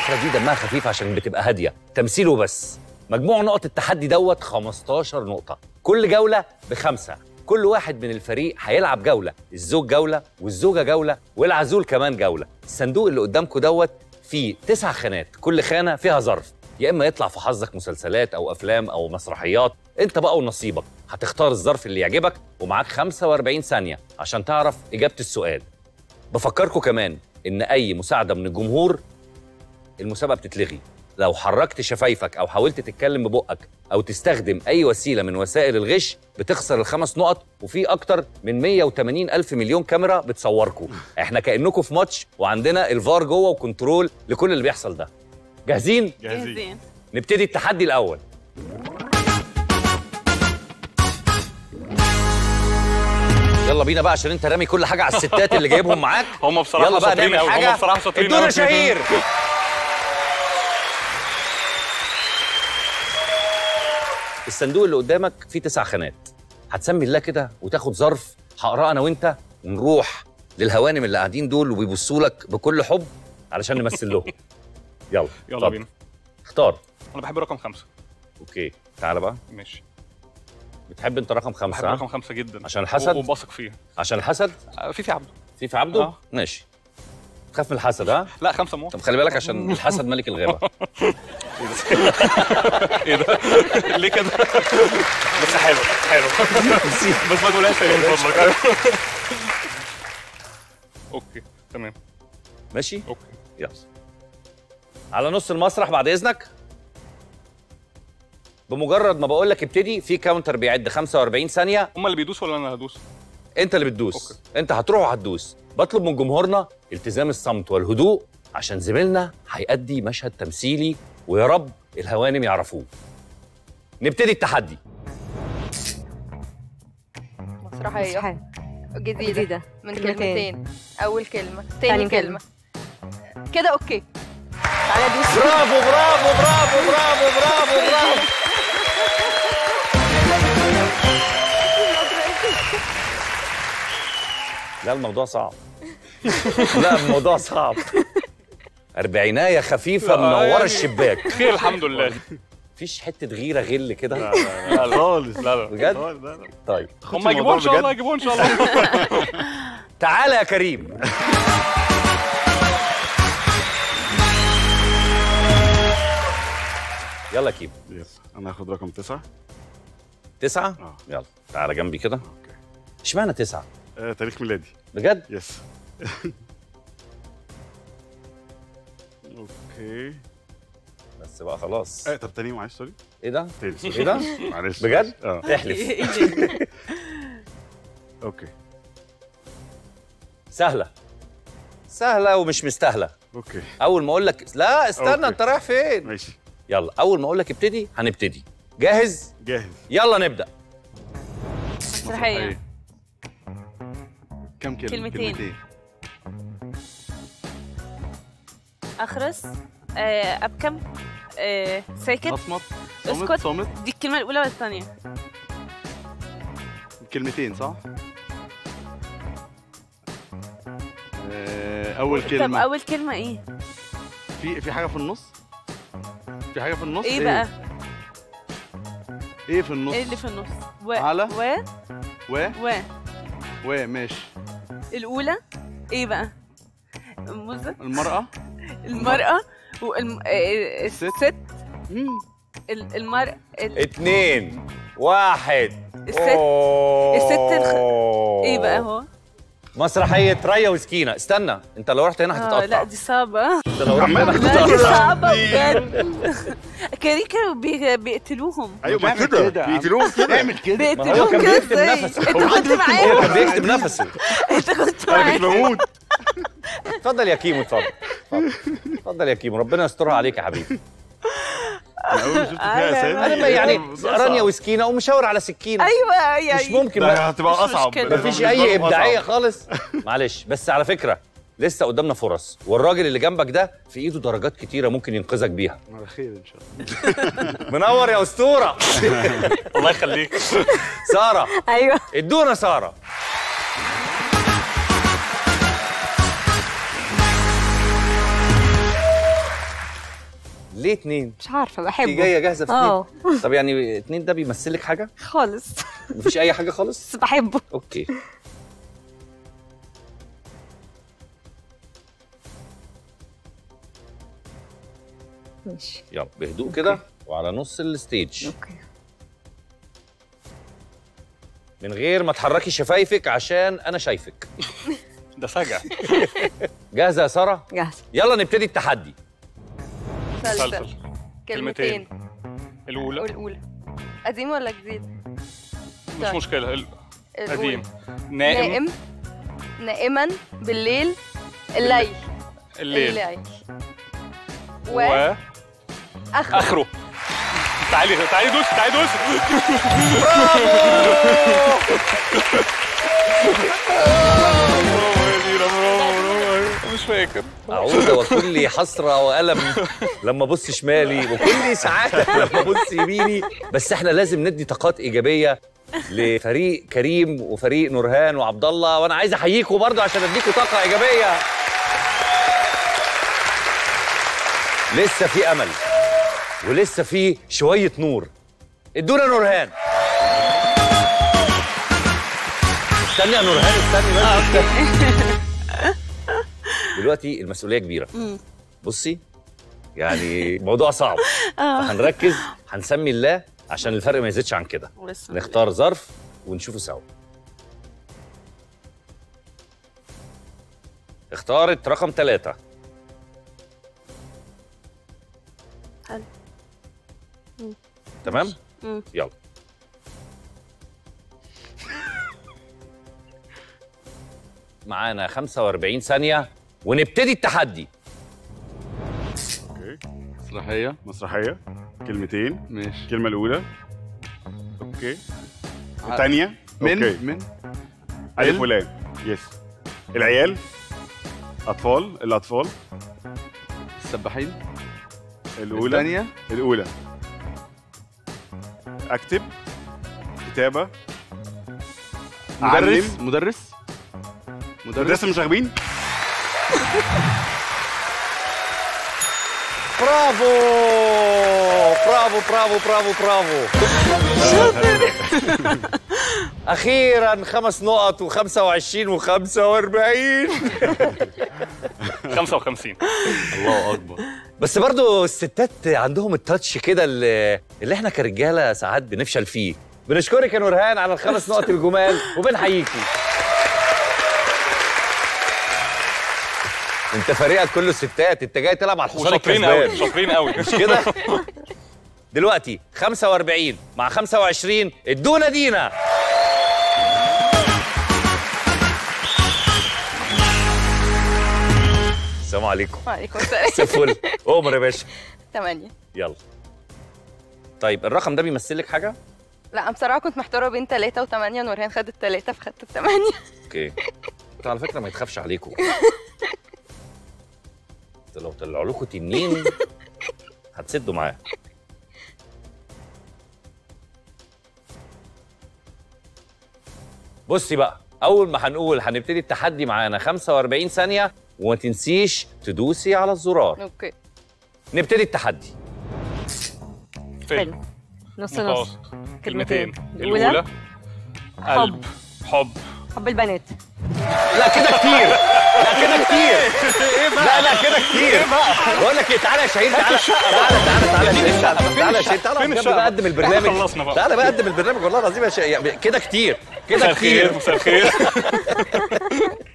الفقره دي دمها خفيف عشان بتبقى هاديه تمثيله بس مجموع نقط التحدي دوت 15 نقطه كل جوله بخمسه كل واحد من الفريق هيلعب جوله الزوج جوله والزوجه جوله والعزول كمان جوله الصندوق اللي قدامكم دوت فيه تسع خانات كل خانه فيها ظرف يا اما يطلع في حظك مسلسلات او افلام او مسرحيات انت بقى ونصيبك هتختار الظرف اللي يعجبك ومعاك 45 ثانيه عشان تعرف اجابه السؤال بفكركم كمان ان اي مساعده من الجمهور المسابقه بتتلغي لو حركت شفايفك او حاولت تتكلم ببقك او تستخدم اي وسيله من وسائل الغش بتخسر الخمس نقط وفي اكتر من 180 الف مليون كاميرا بتصوركم احنا كانكم في ماتش وعندنا الفار جوه وكنترول لكل اللي بيحصل ده جاهزين جاهزين نبتدي التحدي الاول يلا بينا بقى عشان انت رامي كل حاجه على الستات اللي جايبهم معاك هم بصراحه يلا بقى شاطرين نعمل قوي حاجه هم بصراحه شاطرين ادونا قوي. شهير الصندوق اللي قدامك فيه تسع خانات هتسمي الله كده وتاخد ظرف هقراه انا وانت ونروح للهوانم اللي قاعدين دول وبيبصوا لك بكل حب علشان نمثل لهم يلا يلا اتفضل. بينا اختار انا بحب رقم خمسه اوكي تعالى بقى ماشي بتحب انت رقم بحب خمسة رقم ها؟ خمسه جدا عشان الحسد؟ و- وبثق فيه عشان الحسد آه، في في عبده في في عبده آه. ماشي تخاف من الحسد ها لا خمسه مو طب خلي بالك عشان الحسد ملك الغابه ايه ده ليه كده بس حلو حلو بس ما تقولهاش تاني من فضلك اوكي تمام ماشي اوكي يلا على نص المسرح بعد اذنك بمجرد ما بقول لك ابتدي في كاونتر بيعد 45 ثانيه هم اللي بيدوسوا ولا انا هدوس انت اللي بتدوس أوكي. انت هتروح وهتدوس بطلب من جمهورنا التزام الصمت والهدوء عشان زميلنا هيأدي مشهد تمثيلي ويا رب الهوانم يعرفوه نبتدي التحدي مسرحية جديدة جديدة من كلمتين. كلمتين أول كلمة تاني تاني كلمة كده أوكي تعالى دوس برافو برافو برافو برافو برافو برافو لا الموضوع صعب لا الموضوع صعب أربعيناية خفيفة لا، منورة يعني- الشباك خير الحمد لله مفيش حتة غيرة غل كده لا لا خالص لا لا بجد لا لا طيب هم يجيبوها ان شاء الله يجيبوها ان شاء الله تعالى يا كريم يلا يا كيم يس انا هاخد رقم تسعة تسعة اه يلا تعالى جنبي كده اوكي اشمعنى تسعة آه، تاريخ ميلادي بجد يس اوكي بس بقى خلاص آه طب تاني معلش سوري ايه ده تاني سوري. ايه ده معلش بجد؟ اه احلف اوكي سهلة سهلة ومش مستاهلة اوكي أول ما أقول لك لا استنى أوكي. أنت رايح فين؟ ماشي يلا أول ما أقول لك ابتدي هنبتدي جاهز؟ جاهز يلا نبدأ مسرحية كم كلمة؟ كلمتين. أخرس آه، أبكم آه، ساكت مصمت صامت اسكت. صامت دي الكلمة الأولى ولا الثانية؟ كلمتين صح؟ آه، أول طب كلمة أول كلمة إيه؟ في في حاجة في النص؟ في حاجة في النص؟ إيه بقى؟ إيه في النص؟ إيه اللي في النص؟ و على؟ و و و و ماشي الأولى إيه بقى؟ موزة المرأة المرأة والم... آه، الست. الست مم. ال- المرأة ال... اتنين واحد الست- أوه. الست الخ- إيه بقى هو؟ مسرحية ريا وسكينة استنى أنت لو رحت هنا آه هتتقطع لا دي صعبة أنت لو رحت هنا لا دي هتتقطع صعبة بجد كانوا كانوا بي... بيقتلوهم أيوة ما كده بيقتلوهم كده اعمل كده ما هو بيقتلوهم كان كده بيكتب ازاي؟ نفسه. انت هو كنت هو معاهم كان بيكتب نفسه انت كنت أنا كنت معاهم بموت اتفضل يا كيمو اتفضل اتفضل. اتفضل يا كيمو ربنا يسترها عليك يا حبيبي أنا أول ما شفت فيها أسامي انا ما يعني ده رانيا أصعب. وسكينه ومشاور على سكينه ايوه يعني مش ممكن ده ما هتبقى مش أصعب مشكلة. مفيش بالنسبة اي لهم ابداعيه أصعب. خالص معلش بس على فكره لسه قدامنا فرص والراجل اللي جنبك ده في ايده درجات كتيره ممكن ينقذك بيها على خير إن شاء الله منور يا اسطوره الله يخليك ساره ايوه ادونا ساره ليه اتنين مش عارفه انت بحبه جايه جاهزه في اه اتنين طب يعني اتنين ده بيمثلك حاجه خالص مفيش اي حاجه خالص بس بحبه اوكي ماشي يلا بهدوء كده وعلى نص الستيج اوكي من غير ما تحركي شفايفك عشان انا شايفك ده سجع جاهزه يا ساره جاهزه يلا نبتدي التحدي مسلسل مسلسل كلمتين. كلمتين الاولى والأولى قديم ولا جديد؟ مش طيب. مشكله ال- الأولى. قديم نائم نائم نائما بالليل الليل الليل و و اخر اخره تعالي تعالي دوس تعالي دوس برافو يا دينا برافو برافو مش فاكر اعود وكلي حسره والم لما ابص شمالي وكلي سعاده لما ابص يميني بس احنا لازم ندي طاقات ايجابيه لفريق كريم وفريق نورهان وعبد الله وانا عايز احييكم برضه عشان اديكم طاقه ايجابيه لسه في امل ولسه في شويه نور ادونا نورهان استني يا نورهان استني بس دلوقتي المسؤوليه كبيره بصي يعني الموضوع صعب فهنركز هنسمي الله عشان الفرق ما يزيدش عن كده ولسه نختار ظرف ونشوفه سوا اختارت رقم ثلاثة حلو. تمام؟ مم. يلا معانا 45 ثانية ونبتدي التحدي اوكي مسرحيه مسرحيه كلمتين ماشي الكلمه الاولى اوكي ع- الثانيه من اوكي من الف ال- ولام يس العيال اطفال الاطفال السباحين الاولى الثانية الاولى اكتب كتابه مدرس أعلم. مدرس مدرس مدرسه المشاغبين برافو برافو برافو برافو برافو اخيرا خمس نقط و25 و45 55 الله اكبر بس برضو الستات عندهم التاتش كده اللي, اللي احنا كرجاله ساعات بنفشل فيه بنشكرك يا نورهان على الخمس نقط الجمال وبنحييكي انت فريقك كله ستات انت جاي تلعب على الحصان وشاطرين قوي الكسبان شاطرين قوي مش كده دلوقتي 45 مع 25 ادونا دينا السلام عليكم وعليكم السلام سفل عمر يا باشا ثمانية يلا طيب الرقم ده بيمثل لك حاجه لا أنا بصراحة كنت محتارة بين ثلاثة وثمانية نورهان خدت ثلاثة فخدت الثمانية اوكي انتوا على فكره ما يتخافش عليكم انتوا لو طلعوا لكم تنين هتسدوا معاه بصي بقى اول ما هنقول هنبتدي التحدي معانا 45 ثانيه وما تنسيش تدوسي على الزرار أوكي نبتدي التحدي فيلم نص نص متوسط كلمتين. كلمتين الأولى؟ الاولى قلب حب حب البنات لا كده كتير لا كده كتير لا لا كده كتير بقول لك ايه تعالى يا شهيد تعالى تعالى تعالى تعالى يا شهيد تعالى تعالى يا شهيد تعالى فين بجد الشقة؟ بقى قدم البرنامج إحنا خلصنا بقى. تعالى بقى قدم البرنامج والله العظيم يا شهيد كده كتير كده مساء الخير كتير مساء الخير